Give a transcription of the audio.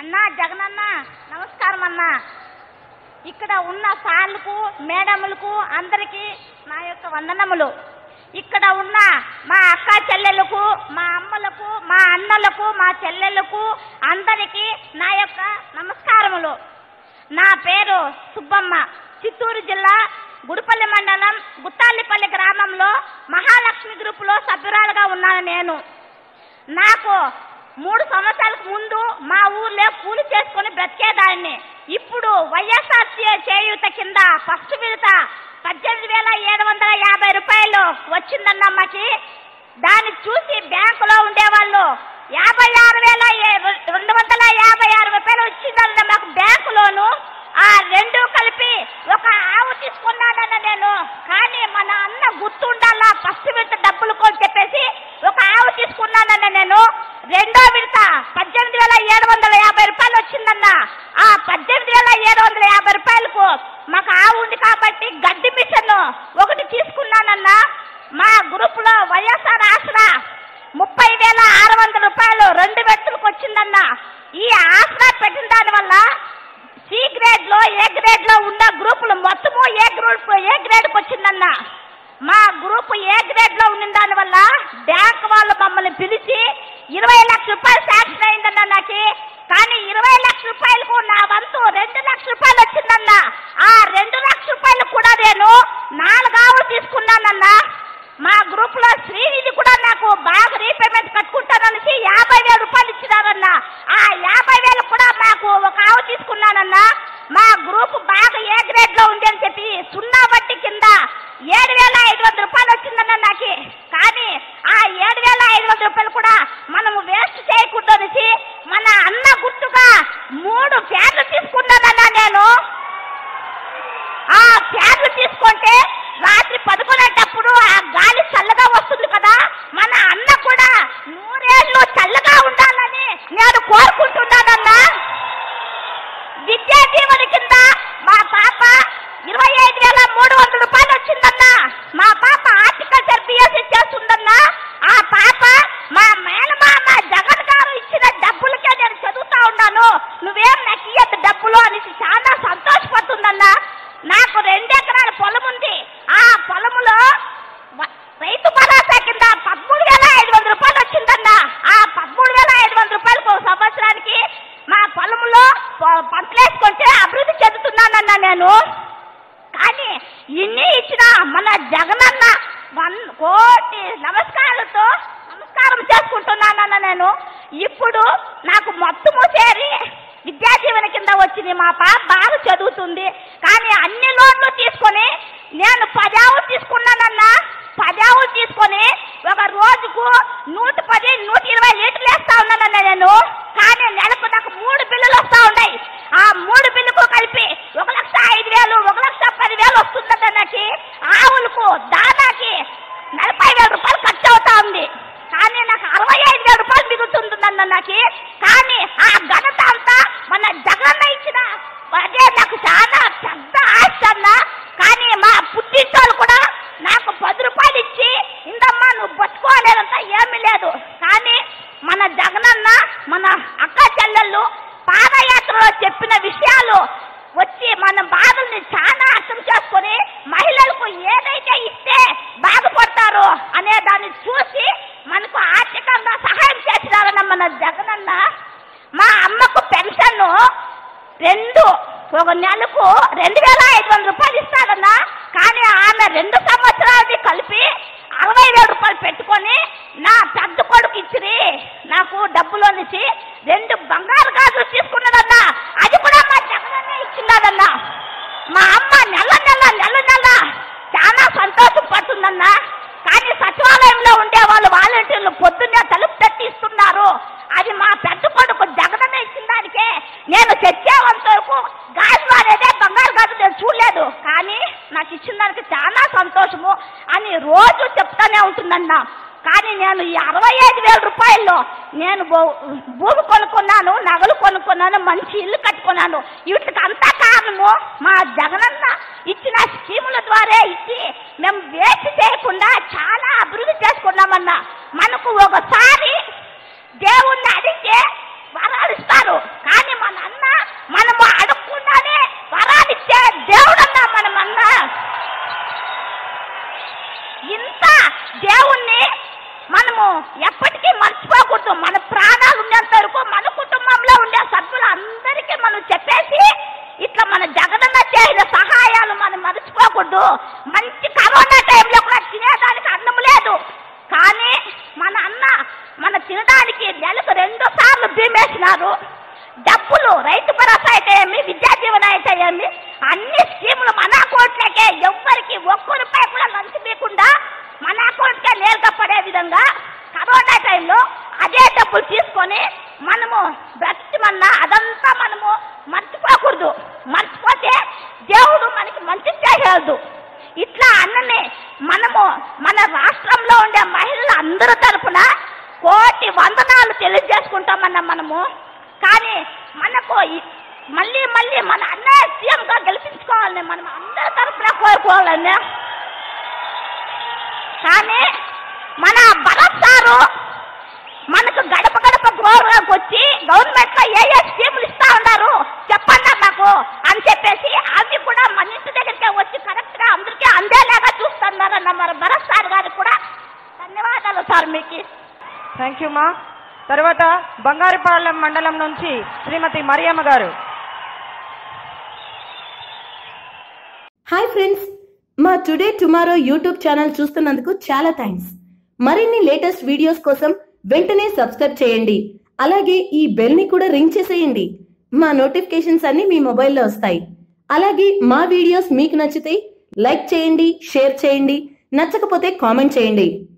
అన్నా జగనన్న నమస్కారం అన్నా ఇక్కడ ఉన్న సార్లకు మేడములకు అందరికీ నా యొక్క వందనములు ఇక్కడ ఉన్న మా అక్క చెల్లెలకు మా అమ్మలకు మా అన్నలకు మా చెల్లెలకు అందరికీ నా యొక్క నమస్కారములు నా పేరు సుబ్బమ్మ చిత్తూరు జిల్లా గుడిపల్లి మండలం గుత్తాలిపల్లి గ్రామంలో మహాలక్ష్మి గ్రూపులో సభ్యురాలుగా ఉన్నాను నేను నాకు మూడు సంవత్సరాలకు ముందు మా ఊర్లో కూలి చేసుకొని బ్రతికేదాన్ని ఇప్పుడు వైఎస్ఆర్ చేయూత కింద ఫస్ట్ విడత పద్దెనిమిది వేల ఏడు వందల యాభై రూపాయలు వచ్చిందన్న అమ్మకి దాన్ని చూసి బ్యాంకులో ఉండేవాళ్ళు యాభై ఆరు వేల ఏ- రెండు వందల యాభై ఆరు రూపాయలు వచ్చిందన్న మాకు బ్యాంకు లోను ఆ రెండు కలిపి ఒక ఆవు తీసుకున్నానన్న నేను కానీ మన అన్న గుర్తుండాలా ఫస్ట్ విడత డబ్బులు కొని చెప్పేసి ఒక ఆవు తీసుకున్నానన్న నేను రెండో విడత పద్దెనిమిది వేల ఏడు వందల యాభై రూపాయలు వచ్చిందన్న ఆ పద్దెనిమిది వేల ఏడు వందల యాభై రూపాయలకు మాకు ఆవు ఉంది కాబట్టి గడ్డి మిషన్ ఒకటి తీసుకున్నానన్న మా గ్రూప్ లో వైఎస్ఆర్ ఆసరా ముప్పై వేల ఆరు వందల రూపాయలు రెండు వ్యక్తులకు వచ్చిందన్న ఈ ఆసరా పెట్టిన దాని వల్ల సి గ్రేడ్ లో ఏ గ్రేడ్ లో ఉన్న గ్రూపులు మొత్తము ఏ గ్రూప్ ఏ గ్రేడ్ కి వచ్చిందన్న మా గ్రూప్ ఏ గ్రేడ్ లో ఉన్న దాని వల్ల బ్యాంక్ వాళ్ళు మమ్మల్ని పిలిచి ఇరవై లక్షల రూపాయలు శాంక్షన్ అయిందన్న నాకు కానీ ఇరవై లక్షల రూపాయలకు నా వంతు రెండు లక్షల రూపాయలు వచ్చిందన్న ఆ రెండు లక్షల రూపాయలు కూడా నేను నాలుగు ఆవులు తీసుకున్నానన్న మా గ్రూప్ లో శ్రీనిధి కూడా నాకు బాగా రీపేమెంట్ కట్టుకుంటాననేసి యాభై వేల రూపాయలు ఇచ్చినారన్న ఆ యాభై వేలు కూడా మాకు ఒక ఆవు తీసుకున్నానన్న మా గ్రూప్ బాగా ఏ గ్రేడ్ లో ఉంది అని చెప్పి సున్నా వడ్డీ కింద ఏడు వేల ఐదు వందల రూపాయలు వచ్చిందన్న నాకు కానీ ఆ ఏడు వేల ఐదు వందల రూపాయలు కూడా మనము వేస్ట్ చేయకూడదు అనేసి మన అన్న గుర్తుగా మూడు ఫ్యాన్లు తీసుకున్నానన్న నేను ఆ ఫ్యాన్లు తీసుకుంటే రాత్రి పడుకునేటప్పుడు ఆ గాలి చల్లగా వస్తుంది కదా మన అన్న కూడా నూరేళ్ళు చల్లగా ఉండాలని నేను కోరుకుంటున్నానన్నా విద్యా దీవెన కింద మా పాప ఇరవై ఐదు వేల మూడు వందల రూపాయలు వచ్చిందన్నా మా పాప హార్టికల్చర్ బిఎస్సీ చేస్తుందన్నా ఆ పాప మా మేనమామ జగన్ గారు ఇచ్చిన డబ్బులకే నేను చదువుతా ఉన్నాను నువ్వేం నాకు ఇయ్యద్దు డబ్బులు అనేసి చాలా సంతోషపడుతుందన్నా నాకు రెండు ఎకరాల పొలం ఉంది ఆ పొలములో వ- రైతు భరోసా కింద పదమూడు వేల ఐదు వందల రూపాయలు వచ్చిందన్నా ఆ పదమూడు వేల ఐదు వందల రూపాయలకు ఒక సంవత్సరానికి మా పొలంలో ప- పంటలేసుకుంటే అభివృద్ధి చెందుతున్నానన్నా నేను కానీ ఇన్ని ఇచ్చిన మన జగనన్న వన్ కోటి నమస్కారాలతో నమస్కారం చేసుకుంటున్నానన్న నేను ఇప్పుడు నాకు మొత్తము చేరి విద్యా దీవెన కింద వచ్చింది మా పాప బాగా చదువుతుంది కానీ అన్ని లోన్లు తీసుకొని నేను పదావులు తీసుకున్నానన్నా పదావులు తీసుకొని ఒక రోజుకు నూట పది నూట ఇరవై లీటర్లు వేస్తా ఉన్నానన్న నేను కానీ నెలకు నాకు మూడు బిల్లులు వస్తా ఉన్నాయి ఆ మూడు బిల్లుకు కలిపి ఒక లక్ష ఐదు వేలు ఒక లక్ష పది వేలు వస్తుందన్న నాకు ఆవులకు దాదాకి నలభై వేల రూపాయలు ఖర్చు అవుతా ఉంది కానీ నాకు అరవై ఐదు వేల రూపాయలు మిగులుతుందన్న నాకు కానీ ఆ ఘనత అంతా మన జగన్న ఇచ్చిన అదే నాకు చాలా పెద్ద ఆశ అన్న కానీ మా పుట్టింటోళ్ళు కూడా నాకు పది రూపాయలు ఇచ్చి ఇందమ్మా నువ్వు బతుకోలేదంతా ఏమీ లేదు కానీ మన జగనన్న మన అక్క చెల్లెళ్ళు పాదయాత్రలో చెప్పిన విషయాలు వచ్చి మన బాధల్ని చాలా అర్థం చేసుకొని మహిళలకు ఏదైతే ఇస్తే బాధపడతారో అనే దాన్ని చూసి మనకు ఆర్థికంగా సహాయం చేసినారన్న మన జగనన్న మా అమ్మకు పెన్షన్ రెండు ఒక నెలకు రెండు వేల ఐదు వందల రూపాయలు ఇస్తారన్నా కానీ ఆమె రెండు సంవత్సరాలది కలిపి అరవై వేల రూపాయలు పెట్టుకొని నా పెద్ద కొడుకు ఇచ్చిరి నాకు డబ్బులు అనేసి రెండు బంగారు గాజులు తీసుకున్నదన్నా అది కూడా మా జగనన్నే ఇచ్చినాదన్నా మా అమ్మ నెల నెల నెల నెల చాలా సంతోషం పడుతుందన్నా కానీ సచివాలయంలో ఉండే వాళ్ళు వాలంటీర్లు పొద్దున్నే తలుపు తట్టి ఇస్తున్నారు అది మా పెద్ద కొడుకు జగనన్న ఇచ్చిన దానికే నేను తెచ్చేంత వరకు గాజు అనేదే బంగారు గాజు నేను చూడలేదు కానీ నాకు ఇచ్చిన దానికి చాలా సంతోషము అని రోజు చెప్తానే ఉంటుందన్న కానీ నేను ఈ అరవై ఐదు వేల రూపాయల్లో నేను భూ- భూమి కొనుక్కున్నాను నగలు కొనుక్కున్నాను మంచి ఇల్లు కట్టుకున్నాను వీటికి అంతా కారణము మా జగనన్న ఇచ్చిన స్కీముల ద్వారా ఇచ్చి మేము వేస్ట్ చేయకుండా చాలా అభివృద్ధి చేసుకున్నామన్నా మనకు ఒకసారి దేవుణ్ణి అడిగితే వరాలు ఇస్తారు కానీ ఎప్పటికీ మర్చిపోకూడదు మన ప్రాణాలు ఉండేంత వరకు మన కుటుంబంలో ఉండే సభ్యులందరికీ మనం చెప్పేసి ఇట్లా మన జగనన్న చేసిన సహాయాలు మనం మర్చిపోకూడదు మంచి కరోనా టైంలో కూడా తినేదానికి అన్నం లేదు కానీ మన అన్న మన తినడానికి నెలకు రెండు సార్లు భీమేసినారు డబ్బులు రైతు భరోసా అయితే ఏమి విద్యా దీవెన అయితే ఏమి అన్ని స్కీములు మన అకౌంట్లకే ఎవ్వరికి ఒక్క రూపాయి కూడా లంచ్ లేకుండా మన అకౌంట్కే నేరుగా పడే విధంగా కరోనా టైంలో అదే డబ్బులు తీసుకొని మనము బ్రతిమన్నా అదంతా మనము మర్చిపోకూడదు మర్చిపోతే దేవుడు మనకి మంచి చేయగలదు ఇట్లా అన్నని మనము మన రాష్ట్రంలో ఉండే మహిళలు అందరి తరపున కోటి వందనాలు తెలియజేసుకుంటామన్నా మనము కానీ మనకు ఈ- మళ్ళీ మళ్ళీ మన అన్నయ్య సీఎంగా గెలిపించుకోవాలని మనం అందరి తరపున కోరుకోవాలని కానీ మన భరత్ సారు మనకు గడప గడప గౌరవకు వచ్చి గవర్నమెంట్ లో ఏ ఏ స్కీములు ఇస్తా ఉన్నారు చెప్పండి నాకు అని చెప్పేసి అవి కూడా మన ఇంటి దగ్గరికి వచ్చి కరెక్ట్ గా అందరికీ అందేలాగా చూస్తున్నారన్న మన భరత్ సార్ గారికి కూడా ధన్యవాదాలు సార్ మీకు థ్యాంక్ యూ మా తర్వాత బంగారుపాలెం మండలం నుంచి శ్రీమతి మరియమ్మ గారు హాయ్ ఫ్రెండ్స్ మా టుడే టుమారో యూట్యూబ్ ఛానల్ చూస్తున్నందుకు చాలా థ్యాంక్స్ మరిన్ని లేటెస్ట్ వీడియోస్ కోసం వెంటనే సబ్స్క్రైబ్ చేయండి అలాగే ఈ బెల్ ని కూడా రింగ్ చేసేయండి మా నోటిఫికేషన్స్ అన్ని మీ మొబైల్లో వస్తాయి అలాగే మా వీడియోస్ మీకు నచ్చితే లైక్ చేయండి షేర్ చేయండి నచ్చకపోతే కామెంట్ చేయండి